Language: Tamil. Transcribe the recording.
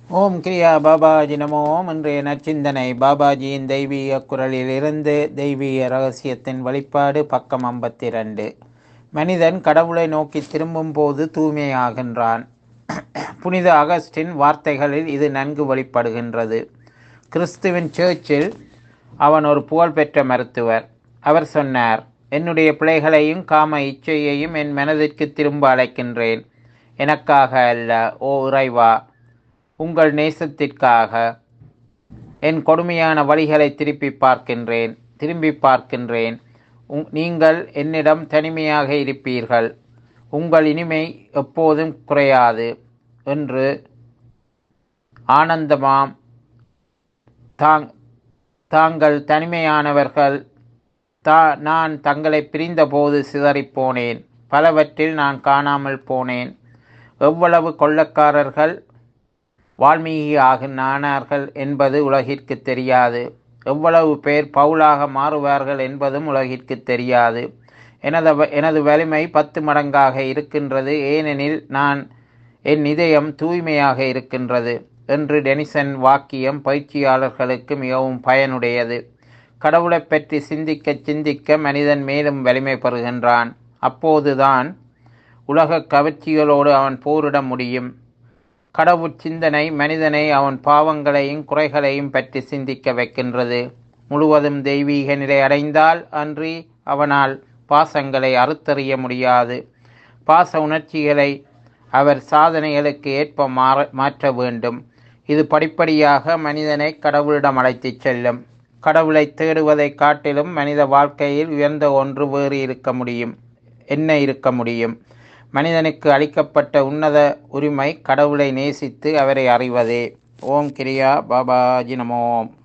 ஓம் கிரியா பாபாஜி நமோ ஓம் இன்றைய நற்சிந்தனை பாபாஜியின் தெய்வீக குரலிலிருந்து தெய்வீக ரகசியத்தின் வெளிப்பாடு பக்கம் ஐம்பத்தி ரெண்டு மனிதன் கடவுளை நோக்கி திரும்பும் போது தூய்மையாகின்றான் புனித அகஸ்டின் வார்த்தைகளில் இது நன்கு வெளிப்படுகின்றது கிறிஸ்துவின் சேர்ச்சில் அவன் ஒரு புகழ்பெற்ற மருத்துவர் அவர் சொன்னார் என்னுடைய பிள்ளைகளையும் காம இச்சையையும் என் மனதிற்கு திரும்ப அழைக்கின்றேன் எனக்காக அல்ல ஓ இறைவா உங்கள் நேசத்திற்காக என் கொடுமையான வழிகளை திருப்பி பார்க்கின்றேன் திரும்பி பார்க்கின்றேன் உங் நீங்கள் என்னிடம் தனிமையாக இருப்பீர்கள் உங்கள் இனிமை எப்போதும் குறையாது என்று ஆனந்தமாம் தாங் தாங்கள் தனிமையானவர்கள் தா நான் தங்களை பிரிந்தபோது சிதறிப்போனேன் பலவற்றில் நான் காணாமல் போனேன் எவ்வளவு கொள்ளக்காரர்கள் வால்மீகி ஆகினானார்கள் என்பது உலகிற்கு தெரியாது எவ்வளவு பேர் பவுலாக மாறுவார்கள் என்பதும் உலகிற்கு தெரியாது எனது எனது வலிமை பத்து மடங்காக இருக்கின்றது ஏனெனில் நான் என் இதயம் தூய்மையாக இருக்கின்றது என்று டெனிசன் வாக்கியம் பயிற்சியாளர்களுக்கு மிகவும் பயனுடையது கடவுளை பற்றி சிந்திக்க சிந்திக்க மனிதன் மேலும் வலிமை பெறுகின்றான் அப்போதுதான் உலக கவர்ச்சிகளோடு அவன் போரிட முடியும் கடவுள் சிந்தனை மனிதனை அவன் பாவங்களையும் குறைகளையும் பற்றி சிந்திக்க வைக்கின்றது முழுவதும் தெய்வீக நிலை அடைந்தால் அன்றி அவனால் பாசங்களை அறுத்தறிய முடியாது பாச உணர்ச்சிகளை அவர் சாதனைகளுக்கு ஏற்ப மாற மாற்ற வேண்டும் இது படிப்படியாக மனிதனை கடவுளிடம் அழைத்துச் செல்லும் கடவுளை தேடுவதை காட்டிலும் மனித வாழ்க்கையில் உயர்ந்த ஒன்று வேறு இருக்க முடியும் என்ன இருக்க முடியும் மனிதனுக்கு அளிக்கப்பட்ட உன்னத உரிமை கடவுளை நேசித்து அவரை அறிவதே ஓம் கிரியா பாபாஜி நமோம்